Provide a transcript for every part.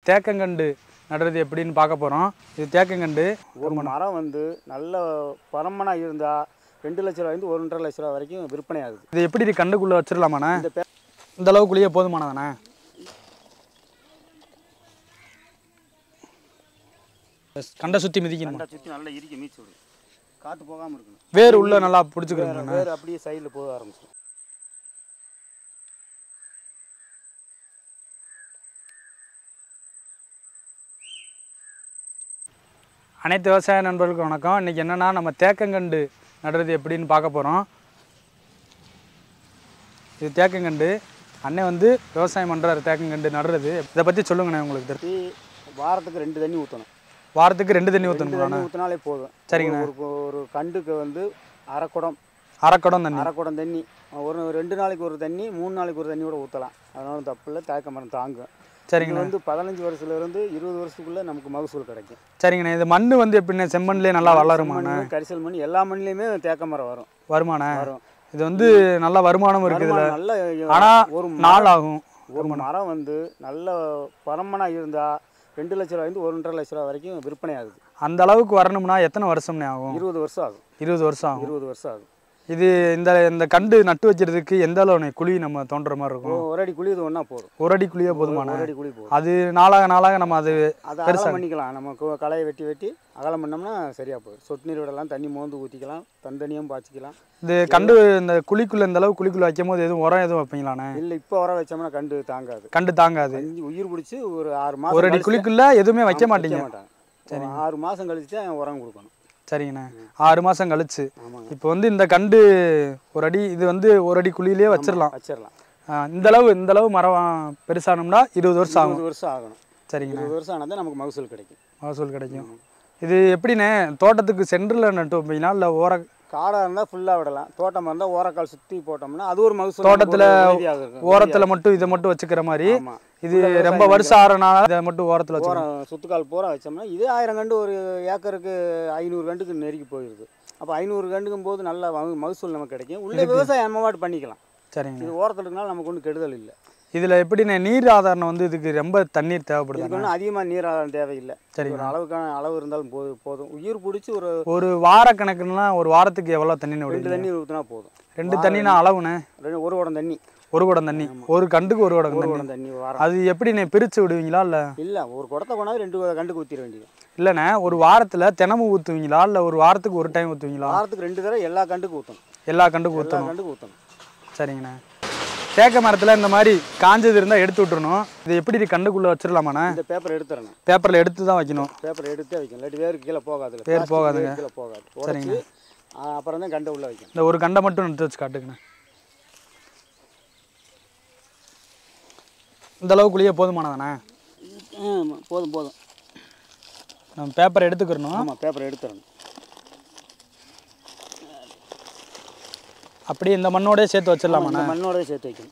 தேக்கங்கண்டு நடுறது எப்படின்னு பார்க்க போகிறோம் இது தேக்கங்கண்டு ஒரு மரம் வந்து நல்ல பரமனாக இருந்தால் ரெண்டு லட்ச ரூபாயிருந்து ஒன்றரை லட்ச ரூபா வரைக்கும் விற்பனை ஆகுது இது எப்படி இது கண்டுக்குள்ளே வச்சிடலாமாண்ணே இந்த பே இந்த அளவுக்குள்ளேயே போதுமானதாண்ணே கண்டை சுற்றி மிதிக்கணுமா கண்டை சுற்றி நல்லா இறுக்கி மீச்சு விடும் காற்று போகாமல் இருக்கணும் வேர் உள்ள நல்லா பிடிச்சிக்கிறோம் வேறு அப்படியே சைடில் போக ஆரம்பிச்சிடும் அனைத்து விவசாய நண்பர்களுக்கும் வணக்கம் இன்றைக்கி என்னென்னா நம்ம தேக்கங்கண்டு நடுறது எப்படின்னு பார்க்க போகிறோம் இது தேக்கங்கண்டு அண்ணன் வந்து விவசாயம் பண்ணுறாரு தேக்கங்கண்டு நடுறது இதை பற்றி சொல்லுங்கண்ணே உங்களுக்கு தெரியும் சுற்றி வாரத்துக்கு ரெண்டு தண்ணி ஊற்றணும் வாரத்துக்கு ரெண்டு தண்ணி ரெண்டு ஊற்றணுங்களாண்ணே தண்ணி ஊற்றினாலே போதும் சரிங்கண்ணா. ஒரு ஒரு கண்டுக்கு வந்து அரை குடம் அரைக்குடம் தண்ணி அரை குடம் தண்ணி ஒரு ரெண்டு நாளைக்கு ஒரு தண்ணி மூணு நாளைக்கு ஒரு தண்ணி கூட ஊற்றலாம் அதனால தப்பு இல்லை தேக்க மரம் தாங்கும் இது சரிங்கண்ணா வந்து பதினஞ்சு வருஷத்துலேருந்து இருபது வருஷத்துக்குள்ளே நமக்கு மகசூல் கிடைக்கும் சரிங்கண்ணே இது மண் வந்து எப்படிண்ணே செம்மண்லேயே நல்லா வளருமாண்ணே மண், கரிசல் மண் எல்லா மண்ணிலையுமே தேக்க மரம் வரும் வருமாண்ணே வரும் இது வந்து நல்ல வருமானம் இருக்குது வருமானம் நல்ல ஆனா ஒரு நாள் ஆகும் ஒரு மரம் வந்து நல்ல பரமனாக இருந்தால் ரெண்டு லட்ச ரூபாயிருந்து ஒன்றரை லட்ச ரூபா வரைக்கும் விற்பனை ஆகுது அந்த அளவுக்கு வரணும்னா எத்தனை வருஷம்னே ஆகும் இருபது வருஷம் ஆகும் இருபது வருஷம் ஆகும் இருபது வருஷம் ஆகும் இது இந்த இந்த கண்டு நட்டு வைக்கிறதுக்கு எந்த அளவு குழி நம்ம தோன்ற மாதிரி இருக்கும் ஒரு அடி குழி இது ஒன்றா போதும் ஒரு அடி குழியே போதுமாண்ணே ஒரு அடி குழி போதும் அது நாளாக நாளாக நம்ம அது அதை அகலம் பண்ணிக்கலாம் நம்ம கு- களையை வெட்டி வெட்டி அகலம் பண்ணோம்னா சரியாக போகுது சொட்டு நீர் விடலாம் தண்ணி மோந்து ஊற்றிக்கலாம் தந்தனியும் பாய்ச்சிக்கலாம் இது கண்டு இந்த குழிக்குள்ள இந்த அளவு குழிக்குள்ள வைக்கும் போது எதுவும் உரம் எதுவும் வைப்பீங்களாண்ணே இல்லை இப்போ வர வச்சோம்னா கண்டு தாங்காது கண்டு தாங்காது அஞ்சு உயிர் பிடிச்சி ஒரு ஆறு ஒரு மாதம் அடி குழிக்குள்ள எதுவுமே வைக்க மாட்டீங்க மாட்டாங்க ஒரு ஆறு மாதம் கழிச்சு தான் உரம் கொடுக்கணும் சரிங்கண்ணே ஆறு மாசம் கழிச்சு ஆமாங்க இப்போ வந்து இந்த கண்டு ஒரு அடி இது வந்து ஒரு அடி குழியிலே வச்சிடலாம் வச்சிடலாம் ஆ, இந்த அளவு இந்த அளவு மரம் பெருசானோம்னா இருபது வருஷம் ஆகும் இருபது வருஷம் ஆகணும் சரிங்கண்ணா இருபது வருஷம் ஆனால் தான் நமக்கு மகசூல் கிடைக்கும் மகசூல் கிடைக்கும் இது எப்படிண்ணே தோட்டத்துக்கு சென்டரில் நட்டு வைப்பீங்களா இல்லை ஓர காடாக இருந்தால் ஃபுல்லாக விடலாம் தோட்டமாக இருந்தால் ஓரக்கால் சுற்றி போட்டோம்னா அது ஒரு மகசூல் தோட்டத்துல உதவியாக இருக்கும் ஓரத்தில் மட்டும் இதை மட்டும் வச்சுக்கிற மாதிரி ஆமாம் இது ரொம்ப வருஷம் ஆறனால இதை மட்டும் ஓரத்தில் வச்சுக்கணும் ஓரம் சுத்துக்கால் பூரா வச்சோம்னா இதே ஆயிரம் கண்டு ஒரு ஏக்கருக்கு ஐநூறு கண்டுக்கு நெருக்கி போயிடுது அப்போ ஐநூறு கண்டுக்கும் போது நல்ல மக- மகசூல் நமக்கு கிடைக்கும் உள்ள விவசாயம் நம்ம பாட்டு பண்ணிக்கலாம் சரிங்க இது ஓரத்தில் இருக்கனால நமக்கு ஒன்றும் கெடுதல் இல்லை இதில் எப்படிண்ணே நீர் ஆதாரம் வந்து இதுக்கு ரொம்ப தண்ணீர் தேவைப்படுது இதுக்கு ஒன்றும் அதிகமாக நீர் ஆதாரம் தேவையில்லை சரிங்க. ஒரு அளவுக்கான அளவு இருந்தாலும் போதும் போதும் உயிர் பிடிச்சி ஒரு ஒரு வார கணக்குன்னா ஒரு வாரத்துக்கு எவ்வளோ தண்ணி ரெண்டு விடுவீங்க தண்ணி ஊற்றினா போதும் ரெண்டு தண்ணினா அளவுண்ணே ரெண்டு ஒரு குடம் தண்ணி ஒரு குடம் தண்ணி ஒரு கண்டுக்கு ஒரு குடம் ஒரு தண்ணி குடம் தண்ணி வாரம் அது எப்படிண்ணே பிரித்து விடுவீங்களா இல்லை இல்லை ஒரு குடத்தை கொண்டாந்து ரெண்டு கண்டுக்கு ஊற்றிட வேண்டியது இல்லைண்ணே ஒரு வாரத்தில் தினமும் ஊற்றுவீங்களா இல்லை ஒரு வாரத்துக்கு ஒரு டைம் ஊற்றுவீங்களா வாரத்துக்கு ரெண்டு தடவை எல்லா கண்டுக்கும் ஊற்றணும் எல்லா கண்டுக்கும் எல்லா ஊற்றணும் கண்டுக்கும் ஊற்றணும் சரிங்கண்ணே தேக்க மரத்தில் இந்த மாதிரி காஞ்சது இருந்தால் எடுத்து விட்டுறணும் இது எப்படி இது கண்டுக்குள்ளே வச்சிடலாமாண்ணே இந்த பேப்பர் எடுத்துடணும் பேப்பரில் எடுத்து தான் வைக்கணும் பேப்பர் எடுத்தே வைக்கணும் இல்லாட்டி வேறு கீழே போகாது வேர் போகாதுங்க. கீழே போகாது உடச்சி அப்புறம் தான் கண்டை உள்ள வைக்கணும் இந்த ஒரு கண்டை மட்டும் நட்டு வச்சு காட்டுங்கண்ணே இந்த அளவுக்குள்ளேயே போதுமானதாண்ணே ஆமாம் போதும் போதும் நம்ம பேப்பரை எடுத்துக்கிறணும் ஆமாம் பேப்பர் எடுத்துடணும் அப்படியே இந்த மண்ணோடய சேர்த்து வச்சிடலாமாண்ணே இந்த மண்ணோடவே சேர்த்து வைக்கணும்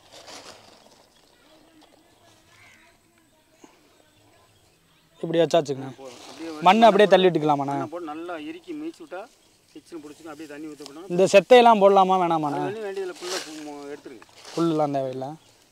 இப்படி வச்சாச்சுங்கண்ணே போதும் அப்படியே மண்ணை அப்படியே தள்ளி விட்டுக்கலாமாண்ணே மண்ணை போட்டு நல்லா இறுக்கி மீச்சு விட்டா கிச்சன் பிடிச்சிக்கணும் அப்படியே தண்ணி ஊற்றப்படணும் இந்த செத்தையெல்லாம் போடலாமா வேணாமாண்ணே தண்ணி வேண்டியதில் ஃபுல்லாக எடுத்துருங்க புல்லாம் தேவையில்லை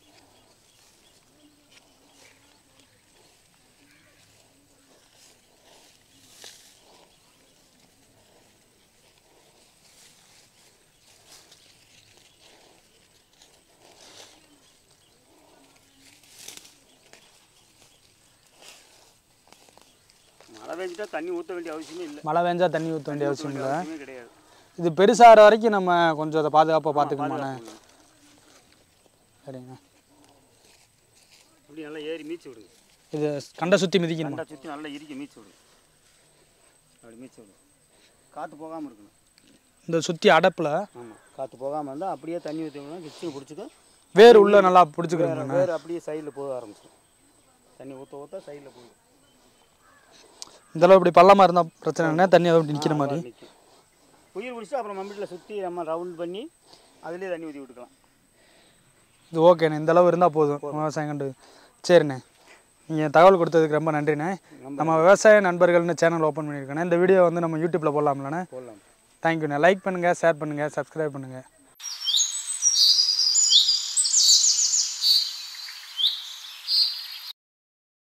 மழை பெஞ்சிட்டா தண்ணி ஊற்ற வேண்டிய அவசியமே இல்லை மழை பெஞ்சா தண்ணி ஊற்ற வேண்டிய அவசியம் இல்லை அவசியமே கிடையாது இது பெருசாகிற வரைக்கும் நம்ம கொஞ்சம் அதை பாதுகாப்பாக பார்த்துக்கணுமாண்ணே சரிங்க அப்படி நல்லா ஏறி மீச்சு விடுங்க இது கண்டை சுற்றி மிதிக்கணுமா கண்டா சுற்றி நல்லா இறுக்கி மீச்சு விடுங்க அப்படி மீச்சு விடுங்க காற்று போகாமல் இருக்கணும் இந்த சுற்றி அடப்பில் ஆமாம் காற்று போகாமல் இருந்தால் அப்படியே தண்ணி ஊற்றினா கிச்சன் பிடிச்சிக்க வேர் உள்ள நல்லா பிடிச்சிக்கிறோம் வேறு அப்படியே சைடில் போக ஆரம்பிச்சிடும் தண்ணி ஊற்ற ஊற்ற சைடில் போயிடும் இந்த அளவு இப்படி பள்ளமாக இருந்தால் பிரச்சனை இல்லை தண்ணி அப்படி நிற்கிற மாதிரி நிற்கும் உயிர் பிடிச்சி அப்புறம் மம்பிட்டில் சுற்றி நம்ம ரவுண்ட் பண்ணி அதுலேயே தண்ணி ஊற்றி விட்டுக்கலாம் இது ஓகேண்ணே இந்த அளவு இருந்தால் போதும் விவசாயம் கண்டு சரிண்ணே நீங்கள் தகவல் கொடுத்ததுக்கு ரொம்ப நன்றிண்ணே நம்ம விவசாய நண்பர்கள்னு சேனல் ஓப்பன் பண்ணியிருக்கேண்ணே இந்த வீடியோ வந்து நம்ம யூடியூப்பில் போடலாம்லண்ணே போடலாம் தேங்க்யூண்ணே லைக் பண்ணுங்கள் ஷேர் பண்ணுங்கள் சப்ஸ்கிரைப் பண்ணுங்கள்